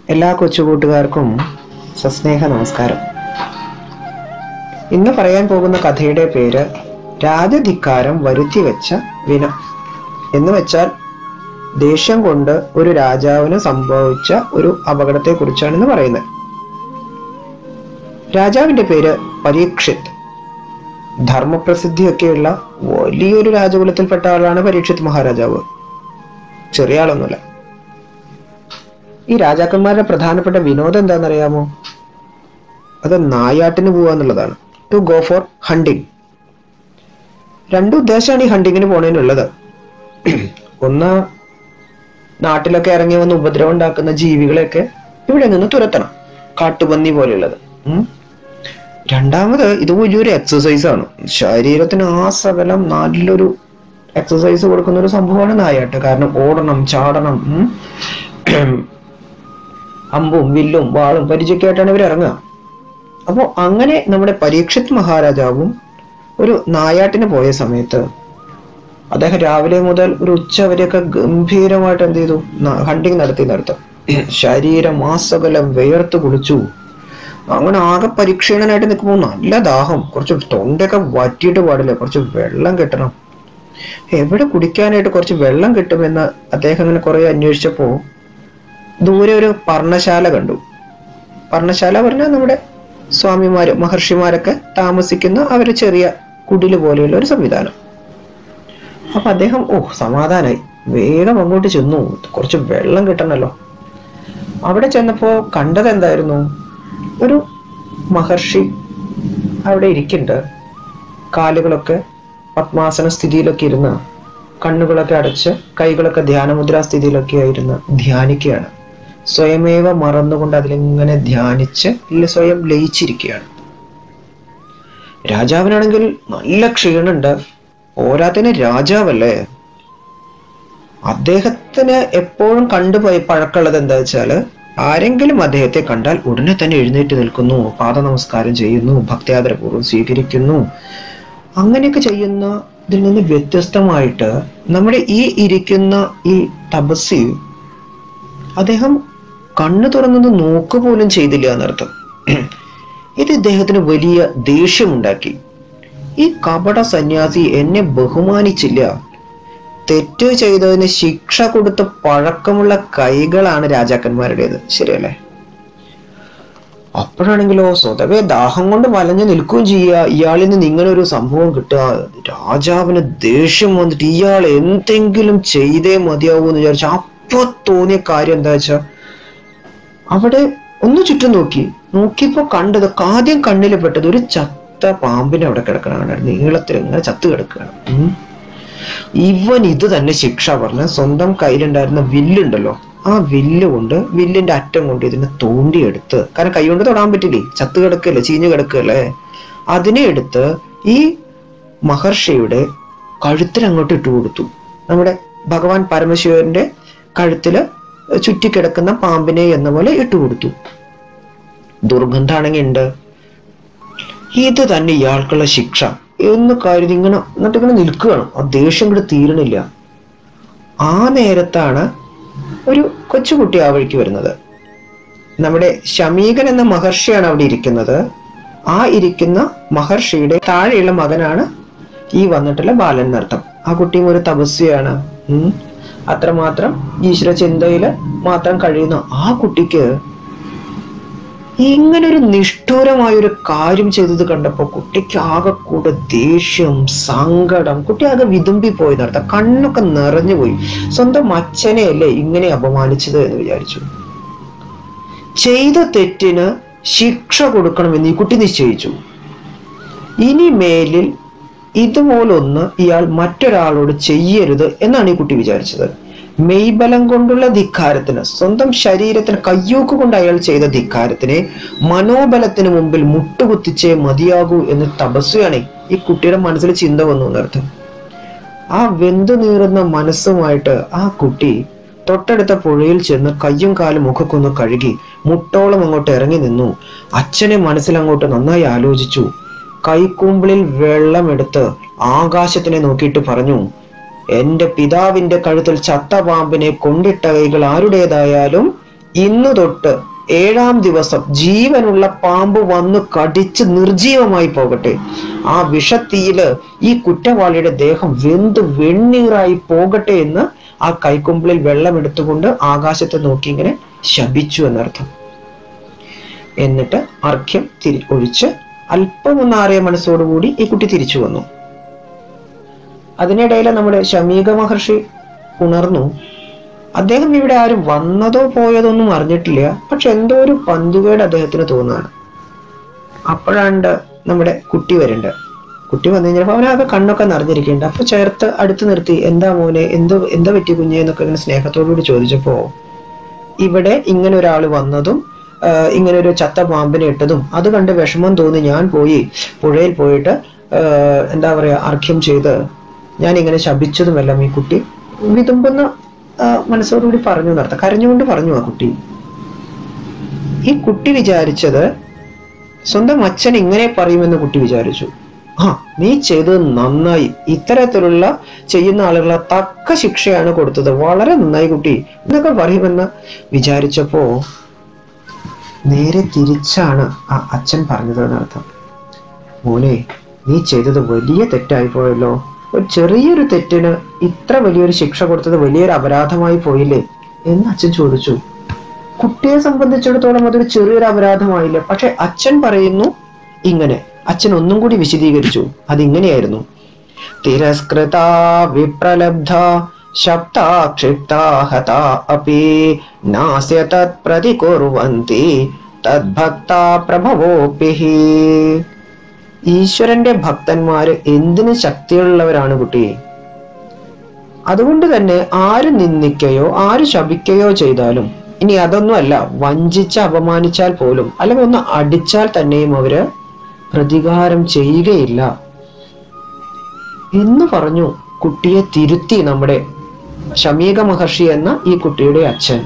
എല്ലാ കൊച്ചുകൂട്ടുകാർക്കും സസ്നേഹ നമസ്കാരം ഇന്ന് പറയാൻ പോകുന്ന കഥയുടെ പേര് രാജധിക്കാരം വരുത്തിവെച്ച വിന എന്ന് വെച്ചാൽ ദേഷ്യം കൊണ്ട് ഒരു രാജാവിന് സംഭവിച്ച ഒരു അപകടത്തെ കുറിച്ചാണ് ഇന്ന് പറയുന്നത് രാജാവിന്റെ പേര് പരീക്ഷിത് ധർമ്മപ്രസിദ്ധിയൊക്കെയുള്ള വലിയൊരു രാജകുലത്തിൽപ്പെട്ട ആളാണ് പരീക്ഷിത് മഹാരാജാവ് ചെറിയ ആളൊന്നുമല്ല ഈ രാജാക്കന്മാരുടെ പ്രധാനപ്പെട്ട വിനോദം എന്താണെന്നറിയാമോ അത് നായാട്ടിന് പോവുക എന്നുള്ളതാണ് ടു ഗോ ഫോർ ഹണ്ടിങ് രണ്ട് ഉദ്ദേശമാണ് ഈ ഹണ്ടിങ്ങിന് പോണതിനുള്ളത് ഒന്ന് നാട്ടിലൊക്കെ ഇറങ്ങി വന്ന് ഉപദ്രവം ഉണ്ടാക്കുന്ന ജീവികളെയൊക്കെ ഇവിടെ നിന്ന് തുരത്തണം കാട്ടുപന്നി പോലെയുള്ളത് ഉം. രണ്ടാമത് ഇത് വലിയൊരു എക്സസൈസ് ആണ് ശരീരത്തിന് ആ സകലം നല്ലൊരു എക്സസൈസ് കൊടുക്കുന്ന ഒരു സംഭവമാണ് നായാട്ട് കാരണം ഓടണം ചാടണം ഉം. അമ്പും വില്ലും വാളും പരിചയൊക്കെ ആയിട്ടാണ് ഇവർ ഇറങ്ങുക അപ്പോൾ അങ്ങനെ നമ്മുടെ പരീക്ഷിത് മഹാരാജാവും ഒരു നായാട്ടിന് പോയ സമയത്ത് അദ്ദേഹം രാവിലെ മുതൽ ഒരു ഉച്ച വരെയൊക്കെ ഗംഭീരമായിട്ട് എന്ത് ചെയ്തു ഹണ്ടിങ് നടത്തി നടത്തും ശരീരം മാസകലം വേർത്ത് കുളിച്ചു അങ്ങനെ ആകെ പരീക്ഷണനായിട്ട് നിൽക്കുമ്പോൾ നല്ല ദാഹം കുറച്ച് തൊണ്ടയൊക്കെ വറ്റിയിട്ട് പാടില്ല കുറച്ച് വെള്ളം കിട്ടണം എവിടെ കുടിക്കാനായിട്ട് കുറച്ച് വെള്ളം കിട്ടുമെന്ന് അദ്ദേഹം ഇങ്ങനെ കുറെ അന്വേഷിച്ചപ്പോൾ ദൂരെ ഒരു പർണശാല കണ്ടു പർണശാല പറഞ്ഞാൽ നമ്മുടെ സ്വാമിമാര് മഹർഷിമാരൊക്കെ താമസിക്കുന്ന അവര് ചെറിയ കുടില് പോലെയുള്ള ഒരു സംവിധാനം അപ്പൊ അദ്ദേഹം ഓ സമാധാനായി വേഗം അങ്ങോട്ട് ചെന്നു കുറച്ച് വെള്ളം കിട്ടണല്ലോ അവിടെ ചെന്നപ്പോ കണ്ടത് എന്തായിരുന്നു ഒരു മഹർഷി അവിടെ ഇരിക്കുന്നുണ്ട് കാലുകളൊക്കെ പത്മാസന സ്ഥിതിയിലൊക്കെ ഇരുന്ന് കണ്ണുകളൊക്കെ അടച്ച് കൈകളൊക്കെ ധ്യാനമുദ്രാ സ്ഥിതിയിലൊക്കെ ആയിരുന്ന് ധ്യാനിക്കുകയാണ് സ്വയമേവ മറന്നുകൊണ്ട് അതിലിങ്ങനെ ധ്യാനിച്ച് ഇല്ല സ്വയം ലയിച്ചിരിക്കുകയാണ് രാജാവിനാണെങ്കിൽ നല്ല ക്ഷീണുണ്ട് പോരാത്തിന് രാജാവല്ലേ അദ്ദേഹത്തിന് എപ്പോഴും കണ്ടുപോയി പഴക്കമുള്ളത് എന്താ വെച്ചാല് ആരെങ്കിലും അദ്ദേഹത്തെ കണ്ടാൽ ഉടനെ തന്നെ എഴുന്നേറ്റ് നിൽക്കുന്നു പാദ നമസ്കാരം ചെയ്യുന്നു ഭക്തിയാദരപൂർവ്വം സ്വീകരിക്കുന്നു അങ്ങനെയൊക്കെ ചെയ്യുന്ന ഇതിൽ നിന്ന് വ്യത്യസ്തമായിട്ട് നമ്മുടെ ഈ ഇരിക്കുന്ന ഈ തപസ്സി അദ്ദേഹം കണ്ണു തുറന്നത് നോക്ക് പോലും ചെയ്തില്ല എന്നർത്ഥം ഇത് ഇദ്ദേഹത്തിന് വലിയ ദേഷ്യമുണ്ടാക്കി ഈ കപട സന്യാസി എന്നെ ബഹുമാനിച്ചില്ല തെറ്റ് ചെയ്തതിന് ശിക്ഷ കൊടുത്ത പഴക്കമുള്ള കൈകളാണ് രാജാക്കന്മാരുടേത് ശരിയല്ലേ അപ്പോഴാണെങ്കിലോ സ്വതവേ ദാഹം കൊണ്ട് വലഞ്ഞു നിൽക്കുകയും ചെയ്യുക ഇയാളിൽ നിന്ന് ഇങ്ങനെ ഒരു സംഭവം കിട്ടുക രാജാവിന് ദേഷ്യം വന്നിട്ട് ഇയാൾ എന്തെങ്കിലും ചെയ്തേ മതിയാവൂ എന്ന് വിചാരിച്ചു അപ്പൊ തോന്നിയ കാര്യം എന്താ വെച്ചാ അവിടെ ഒന്ന് ചുറ്റും നോക്കി നോക്കിയപ്പോ കണ്ടത് ആദ്യം കണ്ണിൽ പെട്ടത് ഒരു ചത്ത പാമ്പിനെ അവിടെ കിടക്കണ നീളത്തിൽ ഇങ്ങനെ ചത്ത് കിടക്കുകയാണ് ഉം. ഇവൻ ഇത് തന്നെ ശിക്ഷ പറഞ്ഞ സ്വന്തം കയ്യിലുണ്ടായിരുന്ന വില്ലുണ്ടല്ലോ ആ വില്ല് കൊണ്ട് വില്ലിന്റെ അറ്റം കൊണ്ട് ഇതിനെ തോണ്ടിയെടുത്ത് കാരണം കൈ കൊണ്ട് തൊടാൻ പറ്റില്ലേ ചത്ത് കിടക്കല്ലേ ചീഞ്ഞു കിടക്കല്ലേ അതിനെ എടുത്ത് ഈ മഹർഷിയുടെ കഴുത്തിൽ അങ്ങോട്ട് ഇട്ടു കൊടുത്തു നമ്മുടെ ഭഗവാൻ പരമശിവന്റെ കഴുത്തില് ചുറ്റിക്കിടക്കുന്ന പാമ്പിനെ എന്ന പോലെ ഇട്ടുകൊടുത്തു ദുർഗന്ധാണെങ്കിൽ ഉണ്ട് ഇത് തന്നെ ഇയാൾക്കുള്ള ശിക്ഷ എന്ന് കരുതി ഇങ്ങനെ എന്നിട്ട് ഇങ്ങനെ നിൽക്കുകയാണ് ആ ദേഷ്യം കൂടെ തീരണില്ല ആ നേരത്താണ് ഒരു കൊച്ചുകുട്ടി ആ വഴിക്ക് വരുന്നത് നമ്മുടെ ശമീകൻ എന്ന മഹർഷിയാണ് അവിടെ ഇരിക്കുന്നത് ആ ഇരിക്കുന്ന മഹർഷിയുടെ താഴെയുള്ള മകനാണ് ഈ വന്നിട്ടുള്ള ബാലൻ എന്നർത്ഥം ആ കുട്ടിയും ഒരു തപസ്വിയാണ് ഉം. അത്രമാത്രം ഈശ്വര ചിന്തയില് മാത്രം കഴിയുന്ന ആ കുട്ടിക്ക് ഇങ്ങനെ ഒരു നിഷ്ഠൂരമായ ഒരു കാര്യം ചെയ്തത് കണ്ടപ്പോ കുട്ടിക്ക് ആകെ കൂടെ ദേഷ്യം സങ്കടം കുട്ടി ആകെ വിതുമ്പി പോയി നടത്താം കണ്ണൊക്കെ നിറഞ്ഞു പോയി സ്വന്തം അച്ഛനെയല്ലേ ഇങ്ങനെ അപമാനിച്ചത് എന്ന് വിചാരിച്ചു ചെയ്ത തെറ്റിന് ശിക്ഷ കൊടുക്കണമെന്ന് ഈ കുട്ടി നിശ്ചയിച്ചു ഇനി മേലിൽ ഇതുപോലൊന്ന് ഇയാൾ മറ്റൊരാളോട് ചെയ്യരുത് എന്നാണ് ഈ കുട്ടി വിചാരിച്ചത് മെയ്ബലം കൊണ്ടുള്ള ധിക്കാരത്തിന് സ്വന്തം ശരീരത്തിന് കയ്യൂക്ക് കൊണ്ട് അയാൾ ചെയ്ത ധിക്കാരത്തിനെ മനോബലത്തിന് മുമ്പിൽ മുട്ടുകുത്തിച്ചേ മതിയാകൂ എന്ന് തപസ്വിയാണ് ഈ കുട്ടിയുടെ മനസ്സിൽ ചിന്ത വന്നു എന്നർത്ഥം ആ വെന്തു നീറുന്ന മനസ്സുമായിട്ട് ആ കുട്ടി തൊട്ടടുത്ത പുഴയിൽ ചെന്ന് കയ്യും കാലും മുഖമൊക്കെ ഒന്ന് കഴുകി മുട്ടോളം അങ്ങോട്ട് ഇറങ്ങി നിന്നു അച്ഛനെ മനസ്സിൽ അങ്ങോട്ട് നന്നായി ആലോചിച്ചു കൈക്കൂമ്പിളിൽ വെള്ളമെടുത്ത് ആകാശത്തിനെ നോക്കിയിട്ട് പറഞ്ഞു എന്റെ പിതാവിന്റെ കഴുത്തിൽ ചത്ത പാമ്പിനെ കൊണ്ടിട്ട കൈകൾ ആരുടേതായാലും ഇന്നു തൊട്ട് ഏഴാം ദിവസം ജീവനുള്ള പാമ്പ് വന്ന് കടിച്ച് നിർജീവമായി പോകട്ടെ ആ വിഷത്തീയില് ഈ കുറ്റവാളിയുടെ ദേഹം വെന്ത് വെണ്ണീറായി പോകട്ടെ എന്ന് ആ കൈക്കുമ്പിളിൽ വെള്ളം എടുത്തുകൊണ്ട് ആകാശത്തെ നോക്കി ഇങ്ങനെ ശപിച്ചു എന്നർത്ഥം എന്നിട്ട് അർഘ്യം തിരി ഒഴിച്ച് അല്പം ഒന്ന് ആറിയ മനസ്സോടുകൂടി ഈ കുട്ടി തിരിച്ചു വന്നു അതിനിടയിൽ നമ്മുടെ ശമീക മഹർഷി ഉണർന്നു അദ്ദേഹം ഇവിടെ ആരും വന്നതോ പോയതോ ഒന്നും അറിഞ്ഞിട്ടില്ല പക്ഷെ എന്തോ ഒരു പന്തുകേട് അദ്ദേഹത്തിന് തോന്നുകയാണ് അപ്പോഴാണ്ട് നമ്മുടെ കുട്ടി വരുന്നുണ്ട് കുട്ടി വന്നു കഴിഞ്ഞപ്പോൾ അവനാകെ കണ്ണൊക്കെ നിറഞ്ഞിരിക്കുന്നുണ്ട് അപ്പൊ ചേർത്ത് അടുത്ത് നിർത്തി എന്താ മോനെ എന്തോ എന്താ പറ്റി കുഞ്ഞെ എന്നൊക്കെ ഇങ്ങനെ സ്നേഹത്തോടുകൂടി ചോദിച്ചപ്പോ ഇവിടെ ഇങ്ങനെ ഒരാൾ വന്നതും ആ, ഇങ്ങനെ ഒരു ചത്ത പാമ്പിനെ ഇട്ടതും അത് കണ്ട് വിഷമം തോന്നി ഞാൻ പോയി പുഴയിൽ പോയിട്ട് ആ, എന്താ പറയാ അർഘ്യം ചെയ്ത് ഞാൻ ഇങ്ങനെ ശപിച്ചതുമെല്ലാം ഈ കുട്ടി വിതുമ്പുന്ന ആ, മനസ്സോടുകൂടി പറഞ്ഞു നടത്താം കരഞ്ഞുകൊണ്ട് പറഞ്ഞു ആ കുട്ടി ഈ കുട്ടി വിചാരിച്ചത് സ്വന്തം അച്ഛൻ ഇങ്ങനെ പറയുമെന്ന് കുട്ടി വിചാരിച്ചു ആ നീ ചെയ്തത് നന്നായി ഇത്തരത്തിലുള്ള ചെയ്യുന്ന ആളുകളെ തക്ക ശിക്ഷയാണ് കൊടുത്തത് വളരെ നന്നായി കുട്ടി എന്നൊക്കെ പറയുമെന്ന് വിചാരിച്ചപ്പോ നേരെ തിരിച്ചാണ് ആ അച്ഛൻ പറഞ്ഞത് എന്നർത്ഥം മോനെ നീ ചെയ്തത് വലിയ തെറ്റായി പോയല്ലോ ഒരു ചെറിയൊരു തെറ്റിന് ഇത്ര വലിയൊരു ശിക്ഷ കൊടുത്തത് വലിയൊരു അപരാധമായി പോയില്ലേ എന്ന് അച്ഛൻ ചോദിച്ചു കുട്ടിയെ സംബന്ധിച്ചിടത്തോളം അതൊരു ചെറിയൊരു അപരാധമായില്ല പക്ഷെ അച്ഛൻ പറയുന്നു ഇങ്ങനെ അച്ഛൻ ഒന്നും കൂടി വിശദീകരിച്ചു അതിങ്ങനെയായിരുന്നു തിരസ്കൃത വിപ്രലബ്ധ ശബ്ദാക്ഷിപ്ത ഹത അപി നാസ്യ തത് പ്രതികുർവന്തി തദ്ഭക്ത പ്രഭവോപിഹി ഈശ്വരന്റെ ഭക്തന്മാര് എന്തിന് ശക്തിയുള്ളവരാണ് കുട്ടി അതുകൊണ്ട് തന്നെ ആര് നിന്ദിക്കുകയോ ആര് ശപിക്കുകയോ ചെയ്താലും ഇനി അതൊന്നുമല്ല വഞ്ചിച്ച് അപമാനിച്ചാൽ പോലും അല്ലെങ്കിൽ ഒന്ന് അടിച്ചാൽ തന്നെയും അവര് പ്രതികാരം ചെയ്യുകയില്ല എന്ന് പറഞ്ഞു കുട്ടിയെ തിരുത്തി നമ്മുടെ ശമീക മഹർഷി എന്ന ഈ കുട്ടിയുടെ അച്ഛൻ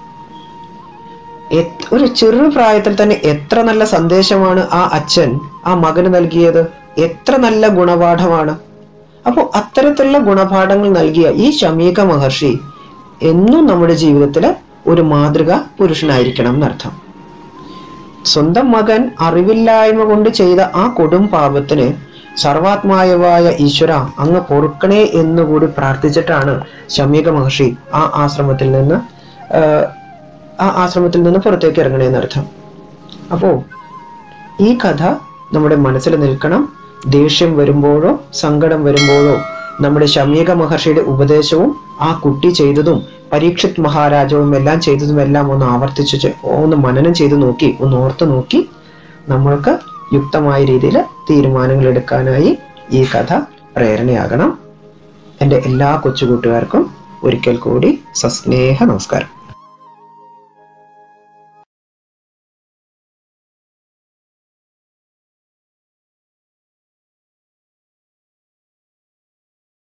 എത്- ഒരു ചെറു പ്രായത്തിൽ തന്നെ എത്ര നല്ല സന്ദേശമാണ് ആ അച്ഛൻ ആ മകന് നൽകിയത് എത്ര നല്ല ഗുണപാഠമാണ് അപ്പോൾ അത്തരത്തിലുള്ള ഗുണപാഠങ്ങൾ നൽകിയ ഈ ശമീക മഹർഷി എന്നും നമ്മുടെ ജീവിതത്തിൽ ഒരു മാതൃക പുരുഷനായിരിക്കണം എന്നർത്ഥം സ്വന്തം മകൻ അറിവില്ലായ്മ കൊണ്ട് ചെയ്ത ആ കൊടും പാപത്തിന് സർവാത്മായവായ ഈശ്വര അങ്ങ് പൊറുക്കണേ എന്നുകൂടി പ്രാർത്ഥിച്ചിട്ടാണ് ശമീക മഹർഷി ആ ആശ്രമത്തിൽ നിന്ന് ആ, ആ ആശ്രമത്തിൽ നിന്ന് പുറത്തേക്ക് ഇറങ്ങണേ എന്നർത്ഥം അപ്പോ ഈ കഥ നമ്മുടെ മനസ്സിൽ നിൽക്കണം ദേഷ്യം വരുമ്പോഴോ സങ്കടം വരുമ്പോഴോ നമ്മുടെ ശമീക മഹർഷിയുടെ ഉപദേശവും ആ കുട്ടി ചെയ്തതും പരീക്ഷിത് മഹാരാജവും എല്ലാം ചെയ്തതും എല്ലാം ഒന്ന് ആവർത്തിച്ച് ചെ- ഒന്ന് മനനം ചെയ്ത് നോക്കി ഒന്ന് ഓർത്ത് നോക്കി നമ്മൾക്ക് യുക്തമായ രീതിയിൽ തീരുമാനങ്ങൾ എടുക്കാനായി ഈ കഥ പ്രേരണയാകണം എൻ്റെ എല്ലാ കൊച്ചുകൂട്ടുകാർക്കും ഒരിക്കൽ കൂടി സസ്നേഹ നമസ്കാരം